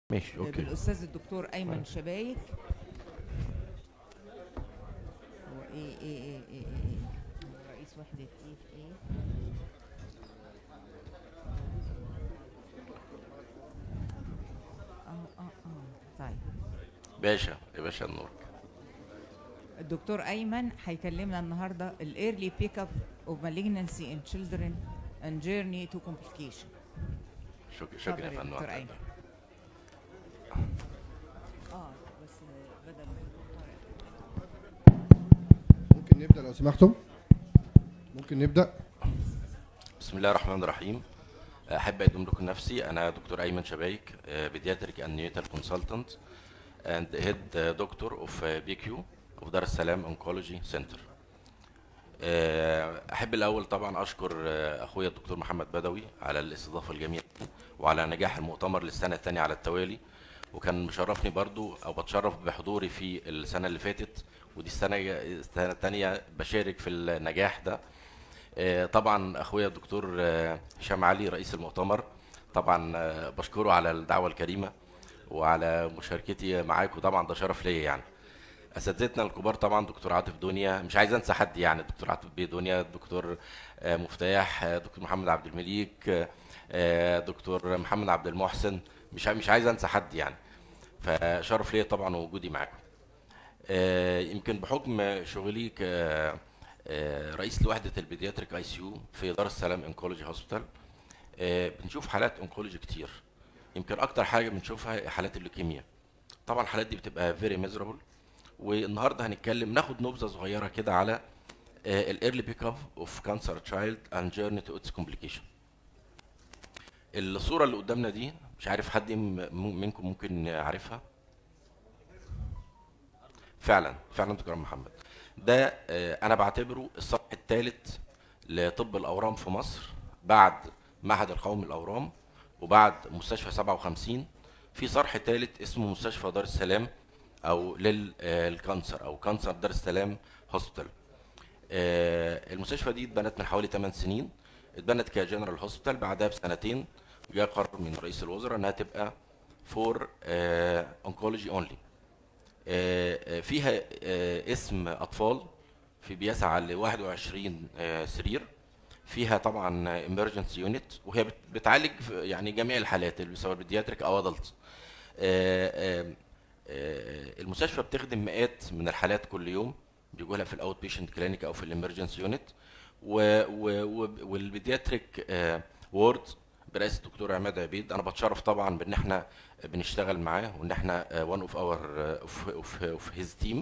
ماشي اوكي بالاستاذ الدكتور ايمن شبايك هو ايه ايه ايه ايه, إيه. هو رئيس وحده ايه في ايه اه اه اه طيب باشا يا باشا النور الدكتور ايمن هيكلمنا النهارده الايرلي بيك اب اوف malignancy in children and journey to complication شكرا شكرا اتفضل يا يا فندم دكتور ايمن اه بس بدل ممكن نبدا لو سمحتم ممكن نبدا بسم الله الرحمن الرحيم احب اقدم لكم نفسي انا دكتور ايمن شبايك بيدياتريك اند نيوتال كونسلتنت اند هيد دكتور اوف بي كيو اوف دار السلام اونكولوجي سنتر احب الاول طبعا اشكر آه، اخويا الدكتور محمد بدوي على الاستضافه الجميله وعلى نجاح المؤتمر للسنه الثانيه على التوالي وكان مشرفني برضو او بتشرف بحضوري في السنه اللي فاتت ودي السنه السنه الثانيه بشارك في النجاح ده آه، طبعا اخويا الدكتور آه، هشام علي رئيس المؤتمر طبعا آه، بشكره على الدعوه الكريمه وعلى مشاركتي معاكم طبعا ده شرف ليا يعني اساتذتنا الكبار طبعا دكتور عاطف دنيا مش عايز انسى حد يعني دكتور عاطف بيه دنيا دكتور آه، مفتاح آه، دكتور محمد عبد المليك آه، آه، دكتور محمد عبد المحسن مش عاي- مش عايز انسى حد يعني فشرف ليا طبعا وجودي معاكم آه، يمكن بحكم شغلي ك آه، رئيس لوحده البيدياتريك اي سي يو في دار السلام انكولوجي هوسبيتال آه، بنشوف حالات انكولوجي كتير يمكن اكتر حاجه بنشوفها حالات اللوكيميا طبعا الحالات دي بتبقى فيري ميزرابل والنهارده هنتكلم ناخد نبذه صغيره كده على الايرلي بيك اب اوف كانسر تشايلد اند جيرني تو اتس كومبليكيشن الصوره اللي قدامنا دي مش عارف حد م- منكم ممكن يعرفها فعلا فعلا دكتور محمد ده آه، انا بعتبره الصف الثالث لطب الاورام في مصر بعد معهد القومي للاورام وبعد مستشفى 57 في صرح ثالث اسمه مستشفى دار السلام او للكانسر او كانسر دار السلام هوسبيتال آه، المستشفى دي اتبنت من حوالي 8 سنين اتبنت كجنرال هوسبيتال بعدها بسنتين جاء قرار من رئيس الوزراء انها تبقى فور اونكولوجي اونلي فيها آه، اسم اطفال في بيسعى ل 21 آه، سرير فيها طبعا امرجنسي يونت وهي بت- بتعالج في- يعني جميع الحالات اللي سواء بيدياتريك او ادلت المستشفى بتخدم مئات من الحالات كل يوم بيجوا لها في الاوت بيشنت كلينيك او في الامرجنسي يونت والبيدياتريك وورد برئاسه الدكتور عماد عبيد انا بتشرف طبعا بان احنا بنشتغل معاه وان احنا وان اوف اور اوف اوف هيز تيم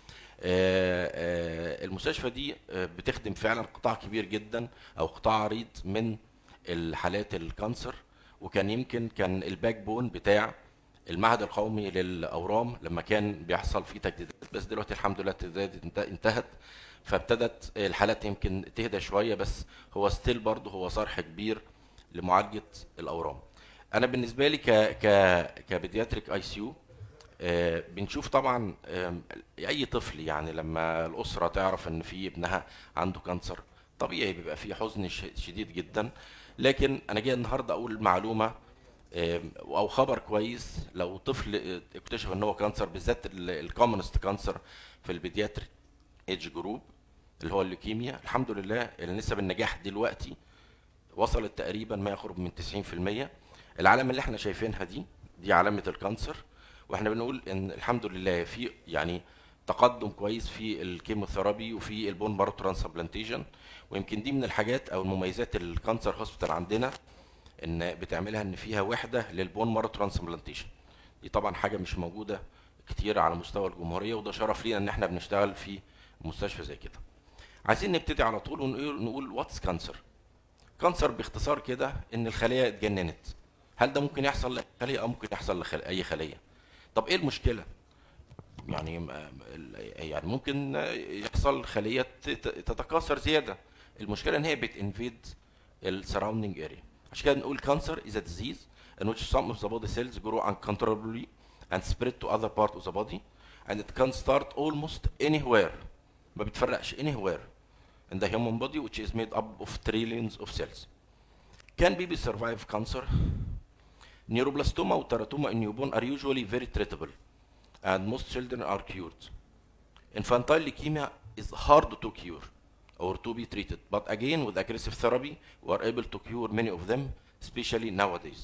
المستشفى دي آه، بتخدم فعلا قطاع كبير جدا او قطاع عريض من الحالات الكانسر وكان يمكن كان الباك بون بتاع المعهد القومي للاورام لما كان بيحصل فيه تجديدات بس دلوقتي الحمد لله التجديدات انت- انتهت فابتدت الحالات يمكن تهدى شويه بس هو ستيل برضه هو صرح كبير لمعالجه الاورام انا بالنسبه لي ك ك كبيدياتريك اي سي يو آه، بنشوف طبعا آم، اي طفل يعني لما الاسره تعرف ان في ابنها عنده كانسر طبيعي بيبقى في حزن ش- شديد جدا لكن انا جاي النهارده اقول معلومه آم، او خبر كويس لو طفل آه، اكتشف ان هو كانسر بالذات الكومنست كانسر في البيدياتريك ايدج جروب اللي هو الليوكيميا الحمد لله نسب النجاح دلوقتي وصلت تقريبا ما يقرب من 90% العلامه اللي احنا شايفينها دي دي علامه الكانسر واحنا بنقول ان الحمد لله في يعني تقدم كويس في الكيموثيرابي وفي البون مارو ترانسبلانتيشن ويمكن دي من الحاجات او المميزات الكانسر هوسبيتال عندنا ان بتعملها ان فيها وحده للبون مارو ترانسبلانتيشن دي طبعا حاجه مش موجوده كتير على مستوى الجمهوريه وده شرف لينا ان احنا بنشتغل في مستشفى زي كده عايزين نبتدي على طول ونقول نقول واتس كانسر كانسر باختصار كده ان الخليه اتجننت هل ده ممكن يحصل لاي خليه او ممكن يحصل لاي خليه طب ايه المشكله يعني ما- يعني ممكن يحصل خليه تت- تتكاثر زياده المشكله ان هي بتنفيد السراوندينج اريا عشان كده نقول كانسر is a disease in which some of the body cells grow uncontrollably and spread to other part of the body and it can start almost anywhere ما بتفرقش anywhere in the human body which is made up of trillions of cells can baby survive cancer Neuroblastoma or teratoma in newborn are usually very treatable, and most children are cured. Infantile leukemia is hard to cure or to be treated, but again with aggressive therapy, we are able to cure many of them, especially nowadays.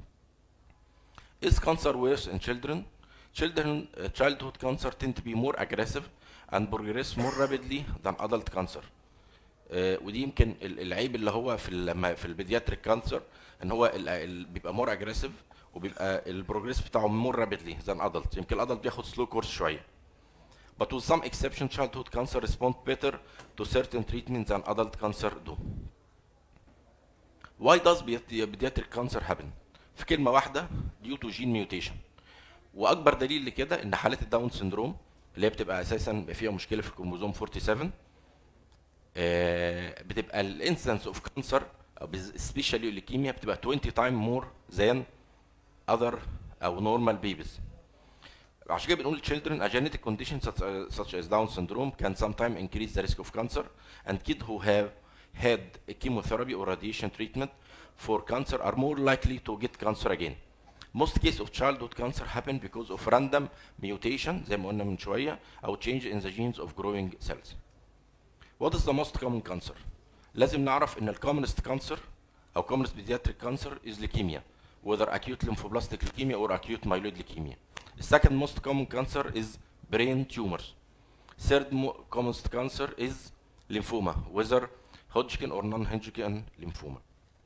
Is cancer worse in children? Children, uh, childhood cancer tend to be more aggressive and progress more rapidly than adult cancer. آه، ودي يمكن ال- العيب اللي هو في ال- لما في البيدياتريك كانسر ان هو ال- ال- بيبقى مور اجريسيف وبيبقى البروجريس بتاعه مور رابيدلي ذان ادلت يمكن الادلت بياخد سلو كورس شويه but with some exception childhood cancer respond better to certain treatments than adult cancer do why does pediatric cancer happen في كلمه واحده due to gene mutation واكبر دليل لكده ان حالات الداون سندروم اللي هي بتبقى اساسا بيبقى فيها مشكله في الكروموزوم 47 آه، بتبقى الانسنس اوف كانسر سبيشالي ليكيميا بتبقى 20 تايم مور ذان اذر او نورمال بيبيز عشان كده بنقول children a genetic condition such as, such as Down syndrome can sometimes increase the risk of cancer and kids who have had a chemotherapy or radiation treatment for cancer are more likely to get cancer again. Most cases of childhood cancer happen because of random mutation زي ما قلنا من شوية أو change in the genes of growing cells. What is the most common cancer? لازم نعرف ان ال commonest cancer او commonest pediatric cancer is leukemia whether acute lymphoblastic leukemia or acute myeloid leukemia. The second most common cancer is brain tumors. Third mo- commonest cancer is lymphoma whether Hodgkin or non-Hodgkin lymphoma.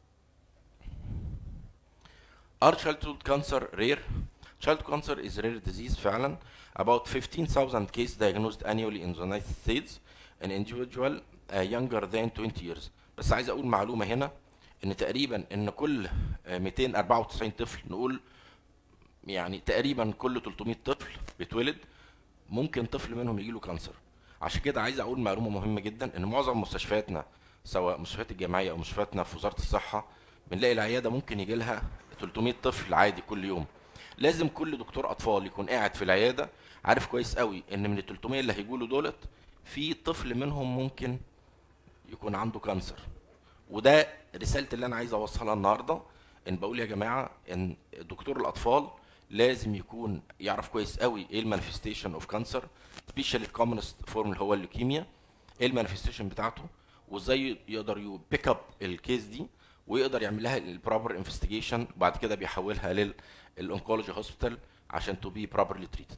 Are childhood cancer rare? Child cancer is rare disease فعلا. About 15,000 cases diagnosed annually in the United States an individual uh, younger than 20 years. بس عايز اقول معلومة هنا ان تقريبا ان كل آه، 294 طفل نقول يعني تقريبا كل 300 طفل بيتولد ممكن طفل منهم يجي له كانسر عشان كده عايز اقول معلومه مهمه جدا ان معظم مستشفياتنا سواء مستشفيات الجامعيه او مستشفياتنا في وزاره الصحه بنلاقي العياده ممكن يجي لها 300 طفل عادي كل يوم لازم كل دكتور اطفال يكون قاعد في العياده عارف كويس قوي ان من ال 300 اللي هيجوا له دولت في طفل منهم ممكن يكون عنده كانسر وده رسالة اللي انا عايز اوصلها النهارده ان بقول يا جماعه ان دكتور الاطفال لازم يكون يعرف كويس قوي ايه المانيفستيشن اوف كانسر سبيشال الكومنست فورم اللي هو الليكيميا ايه المانيفستيشن بتاعته وازاي يقدر يبيك اب الكيس دي ويقدر يعمل لها البروبر انفستيجيشن وبعد كده بيحولها للانكولوجي هوسبيتال عشان تو بي بروبرلي تريتد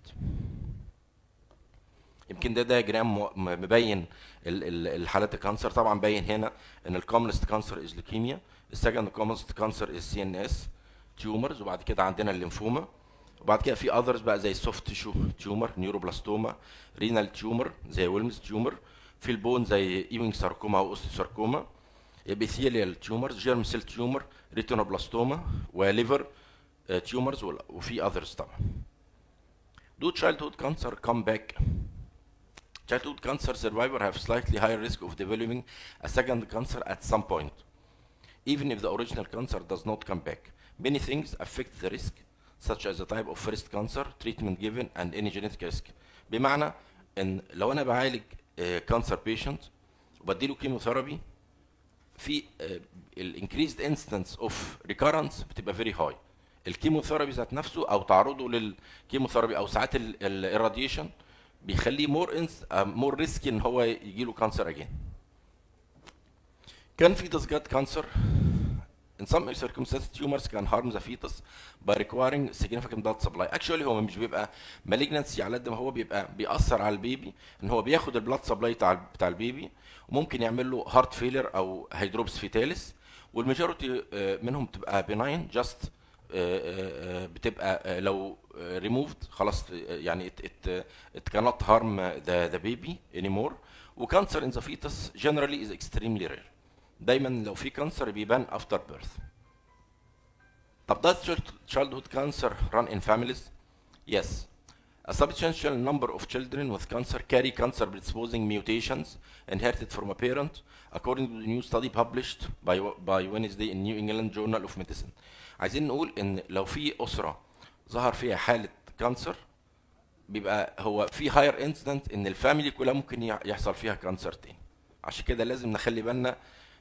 يمكن ده دياجرام م- مبين ال- ال- الحالات الكانسر طبعا باين هنا ان الكومنست كانسر از ليكيميا السكند كومنست كانسر از سي ان اس تيومرز وبعد كده عندنا الليمفوما وبعد كده في اذرز بقى زي السوفت تيشو تيومر نيوروبلاستوما رينال تيومر زي ويلمز تيومر في البون زي ايوينج ساركوما او اوستيوساركوما ابيثيليال تيومرز جيرم سيل تيومر ريتينوبلاستوما وليفر تيومرز وفي اذرز طبعا Do childhood cancer come back Childhood cancer survivor have slightly higher risk of developing a second cancer at some point, even if the original cancer does not come back. Many things affect the risk, such as the type of first cancer, treatment given, and any genetic risk. بمعنى ان لو انا بعالج كانسر بيشنت وبديله كيموثيرابي في الانكريزد انستنس اوف ريكارنس بتبقى فيري هاي الكيموثيرابي ذات نفسه او تعرضه للكيموثيرابي او ساعات الراديشن بيخليه مور انس مور ريسكي ان هو يجي له كانسر اجين كان fetus get cancer in some circumstances tumors can harm the fetus by requiring significant blood supply actually هو مش بيبقى malignancy على قد ما هو بيبقى بيأثر على البيبي ان هو بياخد البلاد سبلاي بتاع بتاع البيبي وممكن يعمل له هارت فيلر او هيدروبس فيتاليس والماجورتي منهم بتبقى بناين جاست بتبقى آه، لو ريموفد خلاص آه، يعني it, it, it cannot harm the, the baby anymore وكانسر in the fetus generally is extremely rare دايما لو في كانسر بيبان after birth طب does child- childhood cancer run in families? Yes. A substantial number of children with cancer carry cancer predisposing mutations inherited from a parent, according to the new study published by, by Wednesday in New England Journal of Medicine. عايزين نقول ان لو في اسره ظهر فيها حاله كانسر بيبقى هو في هاير انسيدنت ان الفاميلي كلها ممكن يح- يحصل فيها كانسر تاني عشان كده لازم نخلي بالنا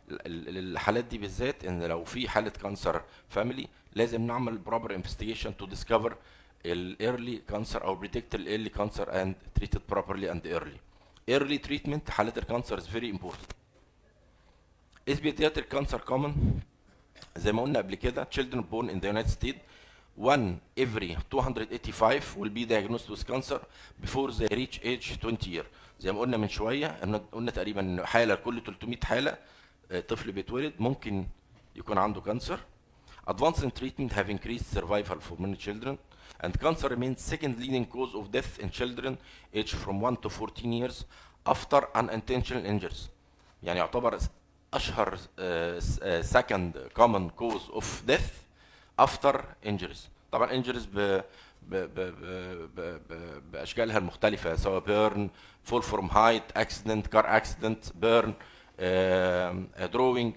ال- ال- الحالات دي بالذات ان لو في حاله كانسر فاميلي لازم نعمل بروبر انفستيجيشن تو ديسكفر الايرلي كانسر او بريدكت الايرلي كانسر اند تريتد بروبرلي اند ايرلي ايرلي تريتمنت حالات الكانسر از فيري امبورتنت Is pediatric cancer common؟ زي ما قلنا قبل كده children born in the United States one every 285 will be diagnosed with cancer before they reach age 20 year زي ما قلنا من شويه ان قلنا تقريبا إن حاله كل 300 حاله آه، طفل بيتولد ممكن يكون عنده كانسر advance in treatment have increased survival for many children and cancer remains second leading cause of death in children aged from 1 to 14 years after unintentional injuries يعني يعتبر اشهر uh, second common cause of death after injuries طبعا injuries ب ب ب ب ب ب باشكالها المختلفه سواء burn fall from height accident car accident burn uh, drawing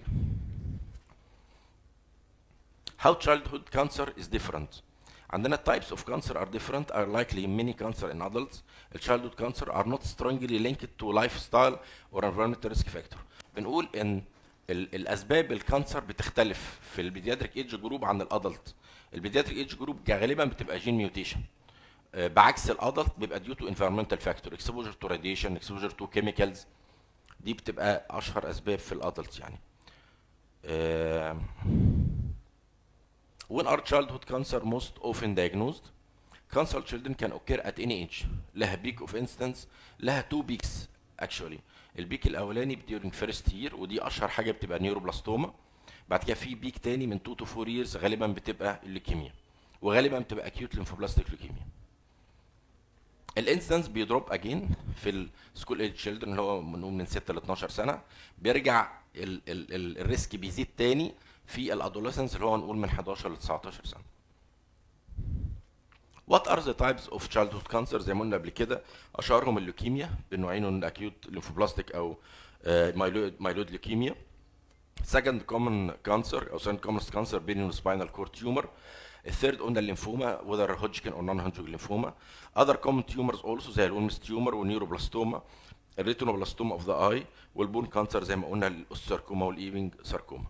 how childhood cancer is different عندنا types of cancer are different are likely many cancer in adults childhood cancer are not strongly linked to lifestyle or environmental risk factor بنقول ان ال- الاسباب الكانسر بتختلف في البيدياتريك ايدج جروب عن الادلت البيدياتريك ايدج جروب غالبا بتبقى جين ميوتيشن بعكس الادلت بيبقى ديو تو انفيرمنتال فاكتور اكسبوجر تو راديشن اكسبوجر تو كيميكالز دي بتبقى اشهر اسباب في الادلت يعني آه، When are childhood cancer most often diagnosed? Cancer children can occur at any age. لها peak of incidence لها two peaks actually. البيك الاولاني during first year ودي اشهر حاجه بتبقى نيوروبلاستوما. بعد كده في بيك تاني من 2 to 4 years غالبا بتبقى الليكيميا. وغالبا بتبقى acute lymphoblastic leukemia. الانسنس بيدروب اجين في السكول ايج تشيلدرن اللي هو بنقول من 6 ل 12 سنه بيرجع ال ال ال الريسك بيزيد تاني في الادوليسنس اللي هو نقول من 11 ل 19 سنه. What are the types of childhood cancer زي ما قلنا قبل كده اشهرهم اللوكيميا بنوعين من الاكيوت ليمفوبلاستيك او مايلويد مايلويد لوكيميا. Second common cancer او second common cancer بين spinal cord tumor. الثيرد قلنا الليمفوما whether Hodgkin or non-Hodgkin lymphoma. Other common tumors also زي الولمس تيومر والنيوروبلاستوما الريتينوبلاستوما اوف ذا اي والبون كانسر زي ما قلنا الاوستركوما والايفنج ساركوما.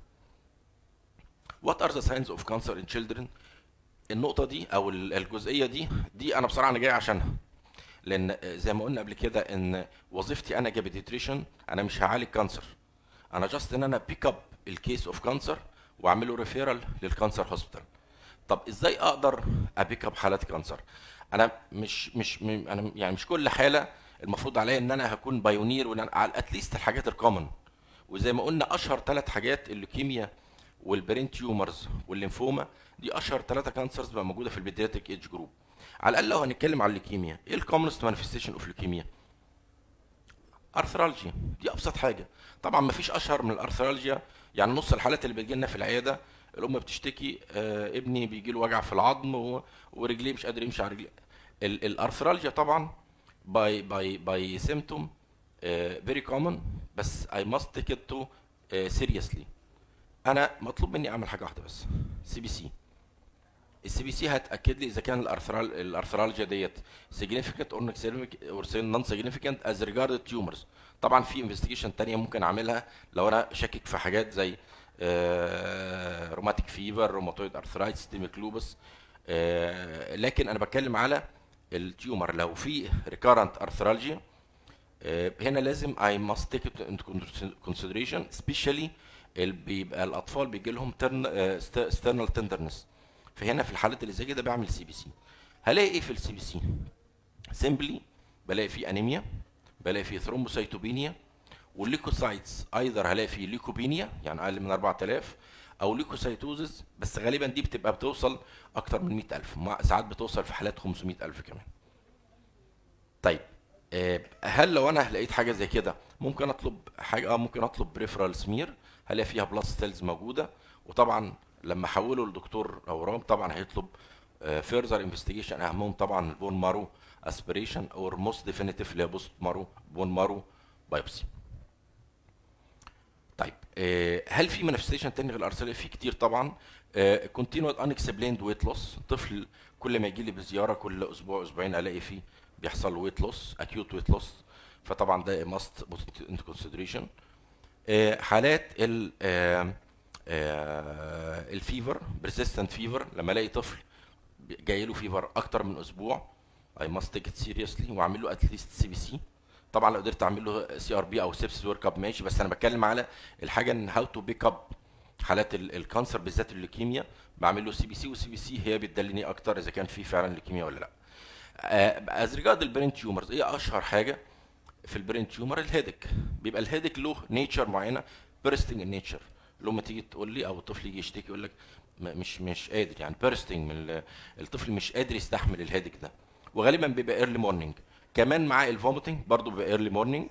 What are the signs of cancer in children؟ النقطة دي أو ال- الجزئية دي دي أنا بصراحة أنا جاي عشانها. لأن زي ما قلنا قبل كده إن وظيفتي أنا كبيديتريشن أنا مش هعالج كانسر. أنا جاست إن أنا بيك أب الكيس أوف كانسر وأعمله ريفيرال للكانسر هوسبيتال. طب إزاي أقدر أبيك أب حالات كانسر؟ أنا مش مش م- أنا يعني مش كل حالة المفروض عليا إن أنا هكون بايونير وإن أنا على اتليست الحاجات الكومن. وزي ما قلنا أشهر ثلاث حاجات اللوكيميا والبرين تيومرز والليمفوما دي اشهر ثلاثه كانسرز بقى موجوده في البيدياتريك ايدج جروب على الاقل لو هنتكلم على الليكيميا ايه الكومنست مانيفستيشن اوف ليكيميا ارثرالجيا دي ابسط حاجه طبعا ما فيش اشهر من الارثرالجيا يعني نص الحالات اللي بتجي لنا في العياده الام بتشتكي آه ابني بيجي له وجع في العظم و- ورجليه مش قادر يمشي على رجليه ال- الارثرالجيا طبعا باي باي باي سيمتوم فيري كومن بس اي ماست تيك ات تو سيريسلي انا مطلوب مني اعمل حاجه واحده بس سي بي سي السي بي سي هتاكد لي اذا كان الارثرال الارثرالجيا ديت significant or or non significant as regard tumors طبعا في انفستيجيشن تانية ممكن اعملها لو انا شاكك في حاجات زي روماتيك فيفر روماتويد ارثرايتس ستيميك لوبس لكن انا بتكلم على التيومر لو في ريكارنت ارثرالجيا هنا لازم I must take it into consideration especially ال- بيبقى الاطفال بيجي لهم ترن سترنال تندرنس فهنا في الحالات اللي زي كده بعمل سي بي سي هلاقي ايه في السي بي سي سيمبلي بلاقي فيه انيميا بلاقي فيه ثرومبوسايتوبينيا والليكوسايتس ايذر هلاقي فيه ليكوبينيا يعني اقل من 4000 او ليكوسايتوزس بس غالبا دي بتبقى بتوصل اكتر من 100000 مع- ساعات بتوصل في حالات 500000 كمان طيب آه، هل لو انا لقيت حاجه زي كده ممكن اطلب حاجه اه ممكن اطلب بريفرال سمير هلاقي فيها بلاد ستيلز موجوده وطبعا لما احوله لدكتور اورام طبعا هيطلب فيرذر انفستيجيشن اهمهم طبعا البون مارو اسبريشن او موست ديفينيتيف اللي هي بوست مارو بون مارو بايوبسي طيب آه، هل في مانيفستيشن تاني غير الارساليه في كتير طبعا كونتينوال ان اكسبليند ويت لوس طفل كل ما يجي لي بزياره كل اسبوع اسبوعين الاقي فيه بيحصل له ويت لوس اكيوت ويت لوس فطبعا ده ماست انت كونسيدريشن آه، حالات ال آه، آه، الفيفر بريسيستنت فيفر لما الاقي طفل جاي له فيفر اكتر من اسبوع اي ماست تيك ات سيريسلي واعمل له اتليست سي بي سي طبعا لو قدرت اعمل له سي ار بي او سيبس ورك اب ماشي بس انا بتكلم على الحاجه ان هاو تو بيك اب حالات ال- الكانسر بالذات الليكيميا بعمل له سي بي سي والسي بي سي هي بتدلني اكتر اذا كان في فعلا ليكيميا ولا لا از ريجارد البرين تيومرز ايه اشهر حاجه في البرين تيومر الهيدك بيبقى الهيدك له نيتشر معينه بيرستنج النيتشر لما تيجي تقول لي او الطفل يجي يشتكي يقول لك م- مش مش قادر يعني بيرستنج من ال- الطفل مش قادر يستحمل الهيدك ده وغالبا بيبقى ايرلي مورنينج كمان مع الفوميتنج برضه بيبقى ايرلي مورنينج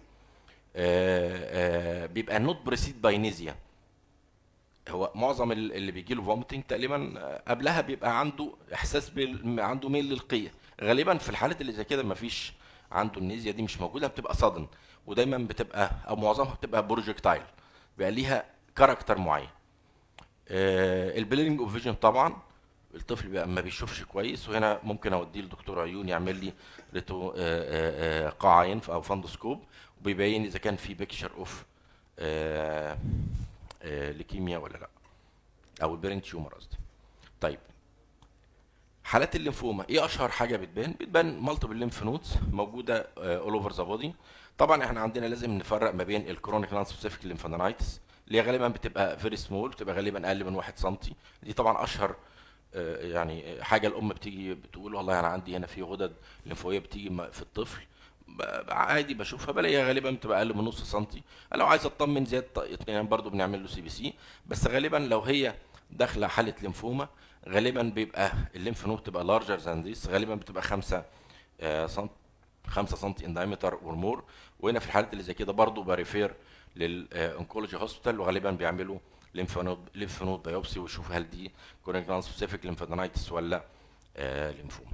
بيبقى نوت بريسيد باي نيزيا هو معظم ال- اللي بيجي له فوميتنج تقريبا آه، قبلها بيبقى عنده احساس بال... عنده ميل للقيه غالبا في الحالات اللي زي كده مفيش عنده النيزيا دي مش موجوده بتبقى صدن ودايما بتبقى او معظمها بتبقى بروجكتايل بيبقى ليها كاركتر معين آه البلينج اوف فيجن طبعا الطفل بيبقى ما بيشوفش كويس وهنا ممكن اوديه لدكتور عيون يعمل لي ريتو آه آه آه قاع عين او فاندوسكوب وبيبين اذا كان في بيكشر اوف آه آه ليكيميا ولا لا او البرين تيومر قصدي طيب حالات الليمفوما ايه اشهر حاجه بتبان بتبان مالتيبل ليمف نودز موجوده اول اوفر ذا بودي طبعا احنا عندنا لازم نفرق ما بين الكرونيك نون سبيسيفيك ليمفادينايتس اللي هي غالبا بتبقى فيري سمول بتبقى غالبا اقل من 1 سم دي طبعا اشهر آه، يعني حاجه الام بتيجي بتقول والله انا عندي هنا في غدد ليمفاويه بتيجي م- في الطفل ب- عادي بشوفها بلاقيها غالبا بتبقى اقل من نص سنتي لو عايز اطمن زياده اطمئنان برضو بنعمل له سي بي سي بس غالبا لو هي داخله حاله ليمفوما غالبا بيبقى الليمف نود بتبقى لارجر ذان ذيس غالبا بتبقى 5 سم 5 سم ان دايمتر اور مور وهنا في الحالات اللي زي كده برضو بريفير للانكولوجي هوسبيتال وغالبا بيعملوا ليمف نود ليمف نود بايوبسي ويشوف هل دي كورنيك نون سبيسيفيك ليمفادينايتس ولا آه ليمفوما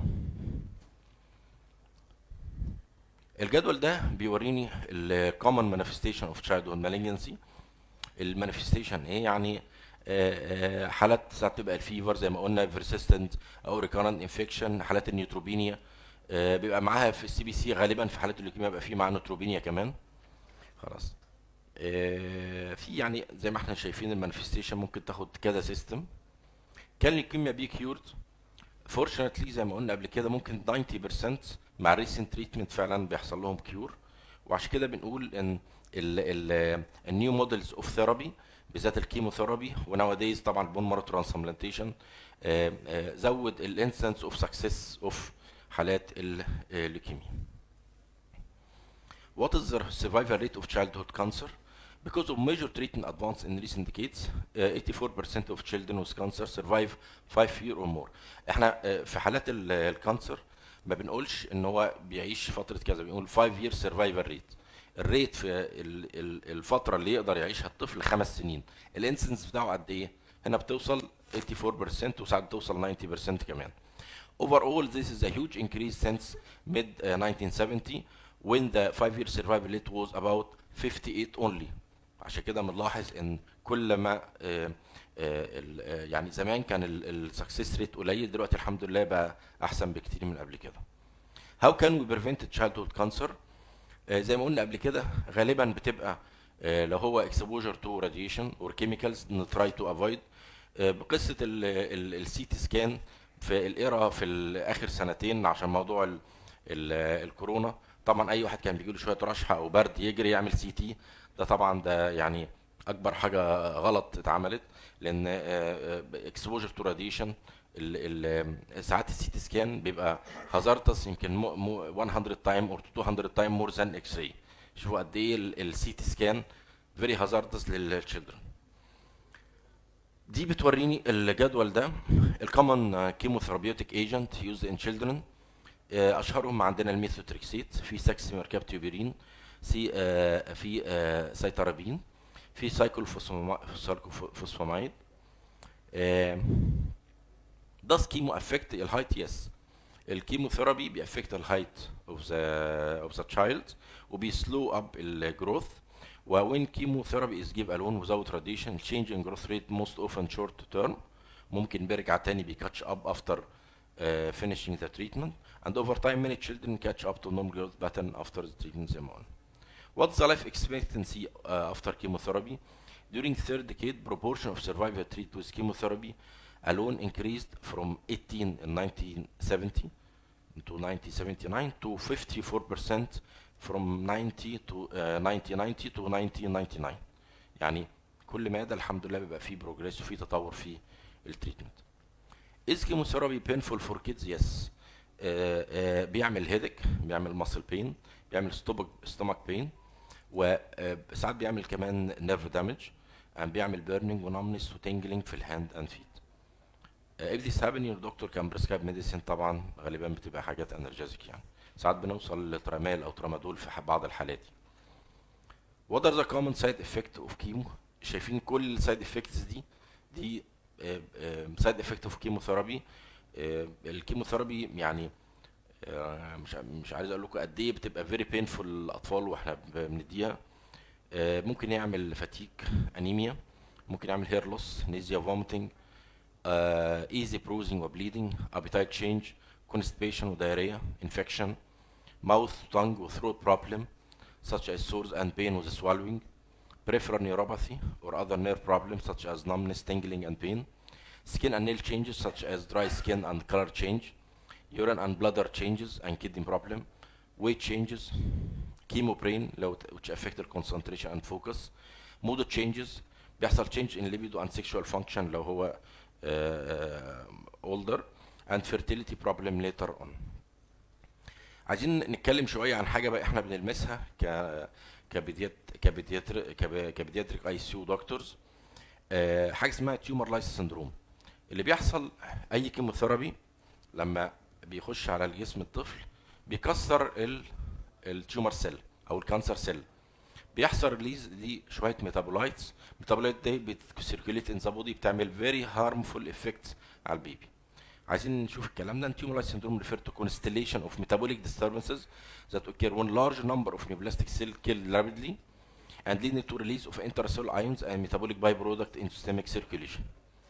الجدول ده بيوريني الكومن مانيفستيشن اوف تشايلدهود مالجنسي المانيفستيشن ايه يعني آه، آه، حالات ساعات تبقى الفيفر زي ما قلنا persistent او recurrent انفكشن حالات النيوتروبينيا آه، بيبقى معاها في السي بي سي غالبا في حالات الليوكيميا بيبقى في معاها نيوتروبينيا كمان خلاص آه، في يعني زي ما احنا شايفين المانيفستيشن ممكن تاخد كذا سيستم كان الليوكيميا بي كيورد فورشنتلي زي ما قلنا قبل كده ممكن 90% مع الريسنت تريتمنت فعلا بيحصل لهم كيور وعشان كده بنقول ان النيو موديلز اوف ثيرابي بالذات الكيموثيرابي وناوديز طبعا البون مارو ترانسبلانتيشن زود الانسنس اوف سكسس اوف حالات الليكيميا What is the survival rate of childhood cancer? Because of major treatment advance in recent decades, uh, 84% of children with cancer survive 5 years or more. احنا uh, في حالات ال- الكانسر ما بنقولش ان هو بيعيش فترة كذا بنقول 5 years survival rate. الريت في ال- ال- الفترة اللي يقدر يعيشها الطفل خمس سنين. الانسنس بتاعه قد ايه؟ هنا بتوصل 84% وساعات بتوصل 90% كمان. Overall, this is a huge increase since mid uh, 1970 when the five-year survival rate was about 58 only. عشان كده بنلاحظ ان كل ما آه، آه، ال- آه، يعني زمان كان السكسس ريت قليل دلوقتي الحمد لله بقى احسن بكتير من قبل كده. How can we prevent childhood cancer؟ آه، زي ما قلنا قبل كده غالبا بتبقى آه، لو هو exposure to radiation or chemicals try to avoid آه، بقصه السي تي سكان في الايرا في ال- اخر سنتين عشان موضوع ال ال الكورونا طبعا اي واحد كان بيجي له شويه رشحه او برد يجري يعمل سي تي ده طبعا ده يعني اكبر حاجه غلط اتعملت لان اكسبوجر تو راديشن ساعات السي تي سكان بيبقى هازارتس يمكن مو- مو 100 تايم اور 200 تايم مور ذان اكس راي شوفوا قد ايه السي تي سكان فيري هازارتس للتشيلدرن دي بتوريني الجدول ده الكومن كيموثيرابيوتيك ايجنت يوزد ان تشيلدرن اشهرهم عندنا الميثوتريكسيت في سكس ميركابتيوبيرين في آه، في آه، سيتارابين في سايكلوفوسفامايد does chemo affect الهايت يس الكيموثيرابي بيأفكت الهايت of the of the child وبي slow up الجروث وwhen chemotherapy is given alone without radiation change in growth rate most often short term ممكن بيرجع تاني بي catch up after uh, finishing the treatment and over time many children catch up to normal growth pattern after the treatment زي ما قلنا What's the life expectancy uh, after chemotherapy? During third decade, proportion of survivor treated with chemotherapy alone increased from 18 in 1970 to 1979 to 54% from 90 to uh, 1990 to 1999 يعني كل مدى الحمد لله بيبقى فيه بروجريس وفيه تطور في التريتمنت Is chemotherapy painful for kids? Yes. Uh, uh, بيعمل هيدك بيعمل ماسل بين بيعمل ستومك بين وساعات بيعمل كمان نيرف دامج بيعمل بيرنينج ونمنس وتنجلينج في الهاند اند فيت if this happen your doctor can prescribe medicine طبعا غالبا بتبقى حاجات انرجيزك يعني ساعات بنوصل لترامال او ترامادول في بعض الحالات What are the common side effect of chemo؟ شايفين كل السايد افكتس دي دي سايد افكت اوف كيموثيرابي الكيموثيرابي يعني آه، مش مش عايز اقول لكم قد ايه بتبقى فيري بينفول للاطفال واحنا بنديها آه، ممكن يعمل فاتيك انيميا ممكن يعمل هير لوس نيزيا فوميتنج ايزي بروزنج وبليدنج ابيتايت تشينج constipation ودايريا infection mouth tongue وثروت problem such as sores and pain with swallowing peripheral neuropathy or other nerve problems such as numbness, tingling, and pain, skin and nail changes such as dry skin and color change, urine and bladder changes and kidney problem, weight changes, chemobrain لو ت- which affect the concentration and focus, mood changes, بيحصل change in libido and sexual function لو هو uh, uh, older, and fertility problem later on. عايزين نتكلم شويه عن حاجه بقى احنا بنلمسها ك كبيديات كبيدياتر كب- كبيدياتريك اي سي يو دكتورز آه، حاجه اسمها تيومر لايس سندروم اللي بيحصل اي كيموثيرابي لما بيخش على الجسم الطفل بيكسر ال التيومر سيل او الكانسر سيل بيحصل ريليز دي شويه ميتابولايتس الميتابولايت دي بتسيركيوليت ان ذا بودي بتعمل فيري هارمفول افكتس على البيبي عايزين نشوف الكلام ده tumor light syndrome refer to constellation of metabolic disturbances that occur when large number of neoplastic cells kill rapidly and leading to release of intracellular ions and metabolic byproduct in systemic circulation.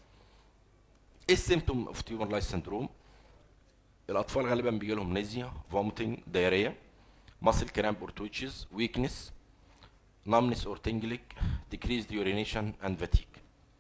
ايه السيمتوم اوف tumor light syndrome؟ الاطفال غالبا بيجي لهم نيزيا vomiting diarrhea muscle cramp or twitches weakness numbness or tingling decreased urination and fatigue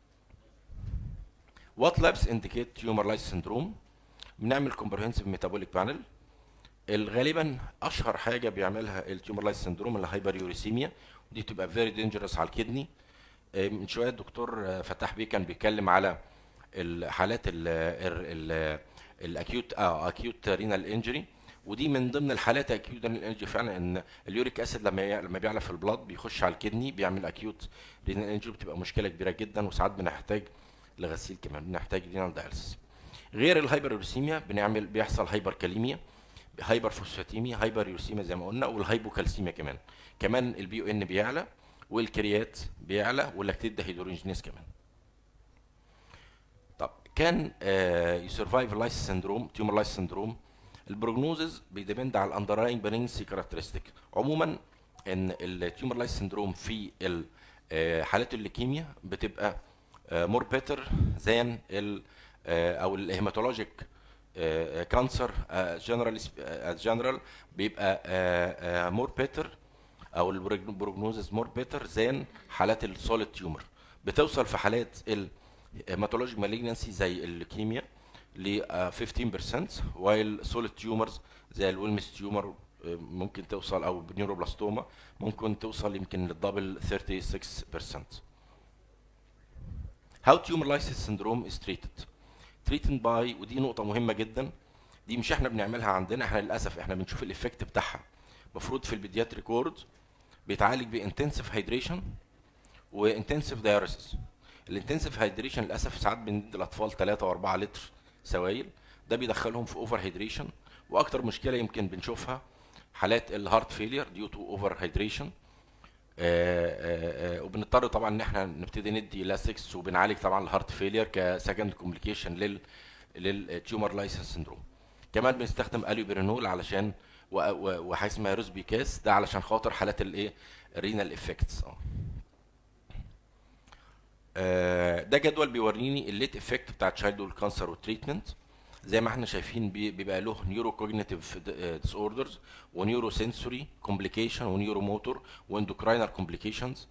What labs indicate tumor lysis syndrome؟ بنعمل comprehensive metabolic panel غالبا اشهر حاجه بيعملها التيومر لايس سندروم الهايبريوريسيميا ودي بتبقى فيري دينجرس على الكدني آه، من شويه الدكتور آه، فتح بيه كان بيتكلم على الحالات الاكيوت اه اكيوت رينال انجري ودي من ضمن الحالات اكيوت رينال انجري فعلا ان اليوريك اسيد لما ي- لما بيعلى في البلاد بيخش على الكدني بيعمل اكيوت رينال انجري بتبقى مشكله كبيره جدا وساعات بنحتاج لغسيل كمان بنحتاج رينال دايلسيس غير الهايبريوريسيميا بنعمل بيحصل هايبر كاليميا هايبر فوسفاتيميا هايبر يوريسيميا زي ما قلنا والهايبوكالسيميا كمان كمان البي او ان بيعلى والكريات بيعلى واللاكتيت ده هيدروجينيز كمان طب كان يسرفايف لايس سندروم تيومر لايس سندروم البروجنوزز بيديبند على الاندرلاين برينسي كاركترستيك عموما ان التيومر لايس سندروم في ال- آه، حالات الليكيميا بتبقى مور بيتر ذان ال آه، او الهيماتولوجيك كانسر جنرال جنرال بيبقى مور بيتر او البروجنوزز مور بيتر ذان حالات السوليد تيومر بتوصل في حالات الهيماتولوجيك مالجنسي زي الليكيميا ل 15% while solid tumors زي الويلمس تيومر ممكن توصل او نيوروبلاستوما ممكن توصل يمكن للدبل 36% How tumor lysis syndrome is treated treated by ودي نقطة مهمة جدا دي مش احنا بنعملها عندنا احنا للأسف احنا بنشوف الإفكت بتاعها المفروض في البيدياتريك وورد بيتعالج بانتنسيف هيدريشن وانتنسيف دايوريسيس الانتنسيف هيدريشن للاسف ساعات بندي الاطفال 3 و4 لتر سوائل ده بيدخلهم في اوفر هيدريشن واكتر مشكله يمكن بنشوفها حالات الهارت فيلير ديو تو اوفر هيدريشن وبنضطر طبعا ان احنا نبتدي ندي لاسكس وبنعالج طبعا الهارت فيلير كسكند كومبليكيشن لل للتيومر لايسنس سندروم كمان بنستخدم اليوبرينول علشان و- و- وحاجه اسمها روسبيكاس ده علشان خاطر حالات الايه الرينال افكتس اه آه، ده جدول بيوريني الليت افكت بتاع تشايلد كانسر والتريتمنت زي ما احنا شايفين بي- بيبقى له نيورو كوجنيتيف ديس اوردرز ونيورو سنسوري كومبليكيشن ونيورو موتور واندوكراينال كومبليكيشنز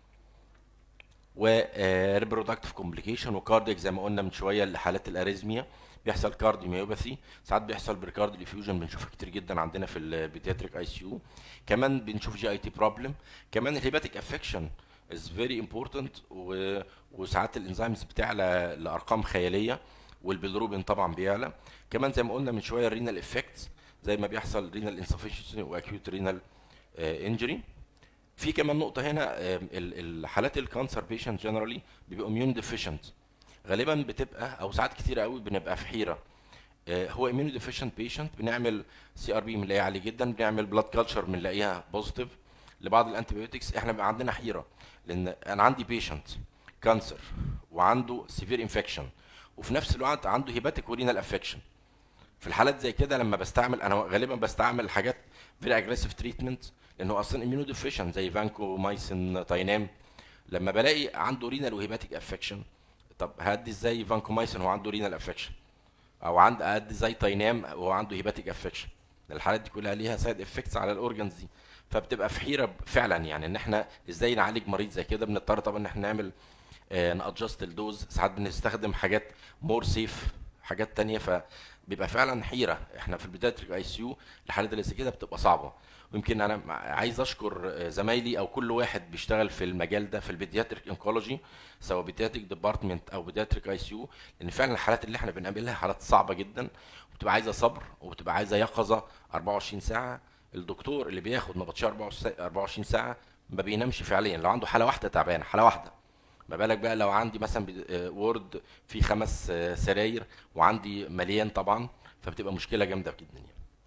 وريبرودكتيف كومبليكيشن وكاردياك زي ما قلنا من شويه لحالات الاريزميا بيحصل كارديوميوباثي ساعات بيحصل بريكارد ديفيوجن بنشوفها كتير جدا عندنا في البيدياتريك اي سي يو كمان بنشوف جي اي تي بروبلم كمان الهيباتيك افكشن از فيري امبورتنت وساعات الانزيمز بتعلى لارقام خياليه والبيلروبين طبعا بيعلى كمان زي ما قلنا من شويه الرينال افكتس زي ما بيحصل رينال انسفشنسي واكيوت رينال انجري في كمان نقطة هنا آم، ال- الحالات الكانسر بيشنت جنرالي بيبقوا اميون ديفيشنت غالبا بتبقى او ساعات كتير قوي بنبقى في حيرة آه، هو اميون ديفيشنت بيشنت بنعمل سي ار بي بنلاقيها عالي جدا بنعمل بلاد كلتشر بنلاقيها بوزيتيف لبعض الانتيبيوتكس احنا بقى عندنا حيرة لان انا عندي بيشنت كانسر وعنده سيفير انفكشن وفي نفس الوقت عنده هيباتيك ورينال افكشن في الحالات زي كده لما بستعمل انا غالبا بستعمل حاجات فيري اجريسيف تريتمنت لانه اصلا اميونو ديفيشن زي فانكو مايسين تاينام لما بلاقي عنده رينال وهيباتيك افكشن طب هادي ازاي فانكو مايسين هو عنده رينال افكشن او عند ادي زي تاينام وهو عنده هيباتيك افكشن الحالات دي كلها ليها سايد افكتس على الاورجنز دي فبتبقى في حيره فعلا يعني ان احنا ازاي نعالج مريض زي كده بنضطر طبعا ان احنا نعمل نادجست الدوز ساعات بنستخدم حاجات مور سيف حاجات تانية فبيبقى فعلا حيره احنا في البيدياتريك اي سي يو الحالات اللي زي كده بتبقى صعبه ويمكن انا مع- عايز اشكر آه، زمايلي او كل واحد بيشتغل في المجال ده في البيدياتريك انكولوجي سواء بيدياتريك ديبارتمنت او بيدياتريك اي سي يو لان فعلا الحالات اللي احنا بنقابلها حالات صعبه جدا وبتبقى عايزه صبر وبتبقى عايزه يقظه 24 ساعه الدكتور اللي بياخد نبطشيه 24 ساعه ما بينامش فعليا لو عنده حاله واحده تعبانه حاله واحده ما بالك بقى لو عندي مثلا بد- آه، وورد فيه خمس آه، سراير وعندي مليان طبعا فبتبقى مشكله جامده جدا يعني.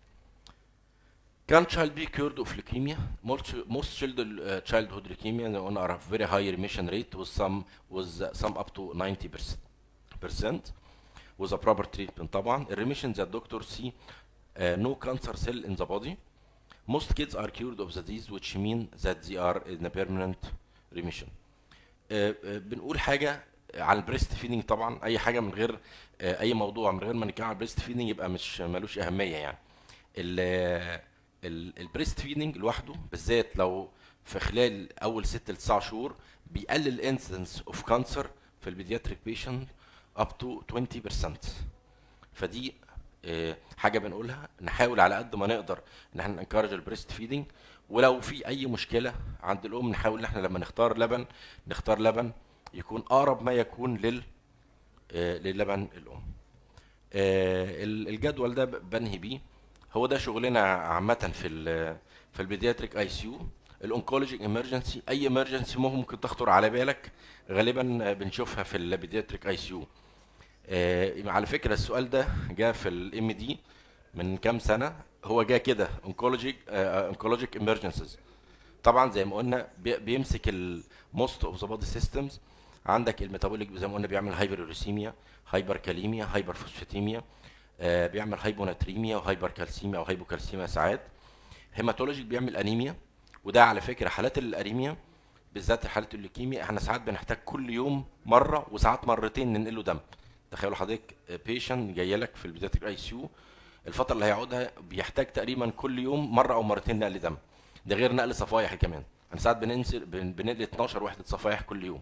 Can child be cured of leukemia? Most, most children, uh, childhood leukemia they are a very high remission rate with some with uh, some up to 90 percent with a proper treatment طبعا. الريميشن that doctors see uh, no cancer cell in the body. Most kids are cured of the disease which mean that they are in a permanent remission. آه، آه، بنقول حاجه على البريست فيدنج طبعا اي حاجه من غير آه، اي موضوع من غير ما نتكلم على البريست فيدنج يبقى مش ملوش اهميه يعني ال- ال- البريست فيدنج لوحده بالذات لو في خلال اول ست لتسع شهور بيقلل انسنس اوف كانسر في البيدياتريك بيشنت اب تو 20% فدي آه، حاجه بنقولها نحاول على قد ما نقدر ان احنا ننكرج البريست فيدنج ولو في اي مشكله عند الام نحاول ان احنا لما نختار لبن نختار لبن يكون اقرب ما يكون لل آه، للبن الام آه، ال- الجدول ده ب- بنهي بيه هو ده شغلنا عامه في ال في البيدياتريك اي سي يو الاونكولوجيك امرجنسي اي امرجنسي ممكن تخطر على بالك غالبا بنشوفها في البيدياتريك اي سي يو آه، على فكره السؤال ده جاء في الام دي من كام سنه هو جاء كده اونكولوجيك اونكولوجيك امرجنسيز طبعا زي ما قلنا بي- بيمسك الموست اوف ذا بودي سيستمز عندك الميتابوليك زي ما قلنا بيعمل هايبروريسيميا هايبر كاليميا هايبر فوسفاتيميا آه، بيعمل هايبوناتريميا وهايبر كالسيميا او هايبوكالسيميا ساعات هيماتولوجيك بيعمل انيميا وده على فكره حالات الانيميا بالذات حاله الليكيميا احنا ساعات بنحتاج كل يوم مره وساعات مرتين ننقله دم تخيلوا حضرتك بيشنت جاي لك في البيدياتريك اي سي يو الفتره اللي هيقعدها بيحتاج تقريبا كل يوم مره او مرتين نقل دم ده غير نقل صفايح كمان انا ساعات بننزل بن- بنقل 12 وحده صفايح كل يوم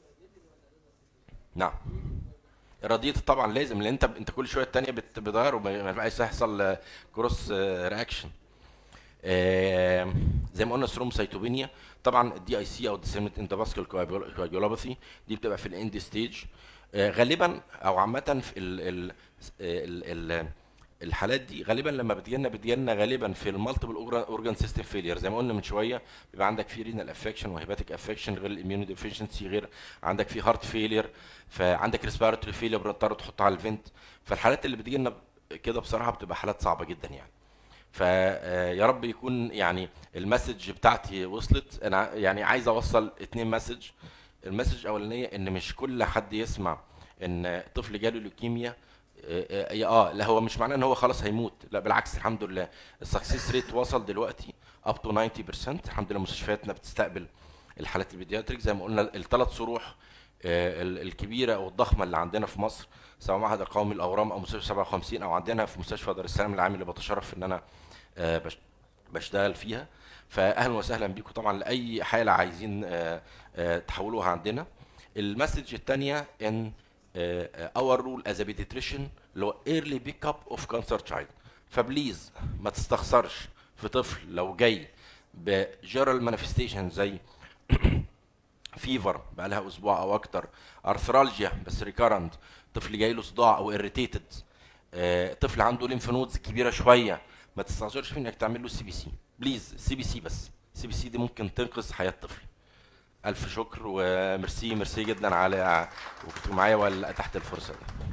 نعم الراديت طبعا لازم لان انت انت كل شويه التانية بت- بتغير وما ما ينفعش يحصل كروس رياكشن زي ما قلنا ثرومبوسايتوبينيا طبعا الدي اي سي او ديسيمنت انترفاسكول كواجولوباثي دي بتبقى في الاند ستيج غالبا او عامه في ال ال ال ال الحالات دي غالبا لما بتجيلنا بتجيلنا غالبا في المالتيبل اورجان سيستم فيلير زي ما قلنا من شويه بيبقى عندك في رينال افكشن وهيباتيك افكشن غير الاميونو ديفيشنسي غير عندك في هارت فيلير فعندك ريسبيراتوري فيلير بنضطر تحطها على الفنت فالحالات اللي بتجيلنا كده بصراحه بتبقى حالات صعبه جدا يعني فيا رب يكون يعني المسج بتاعتي وصلت انا يعني عايز اوصل اتنين مسج المسج الاولانيه ان مش كل حد يسمع ان طفل جاله لوكيميا اه, اه, آه لا هو مش معناه ان هو خلاص هيموت لا بالعكس الحمد لله السكسيس ريت وصل دلوقتي اب تو 90% الحمد لله مستشفياتنا بتستقبل الحالات البيدياتريك زي ما قلنا الثلاث صروح آه، ال- الكبيره او الضخمه اللي عندنا في مصر سواء معهد القومي للاورام او مستشفى 57 او عندنا في مستشفى دار السلام العام اللي بتشرف ان انا آه، بش- بشتغل فيها فاهلا وسهلا بيكم طبعا لاي حاله عايزين آه، آه، تحولوها عندنا المسج الثانيه ان اور رول از ا بيديتريشن اللي هو ايرلي بيك اب اوف كانسر تشايلد فبليز ما تستخسرش في طفل لو جاي بجيرال مانيفستيشن زي فيفر بقى لها اسبوع او اكتر ارثرالجيا بس ريكارنت طفل جاي له صداع او اريتيتد طفل عنده ليمف نودز كبيره شويه ما تستعجلش في انك تعمل له سي بي سي بليز سي بي سي بس سي بي سي دي ممكن تنقذ حياه طفل الف شكر وميرسي ميرسي جدا على وجودكم معايا ولا تحت الفرصه دي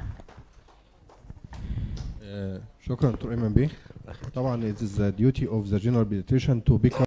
آه، شكرا دكتور ايمن بيه طبعا it is the duty of the general pediatrician to pick up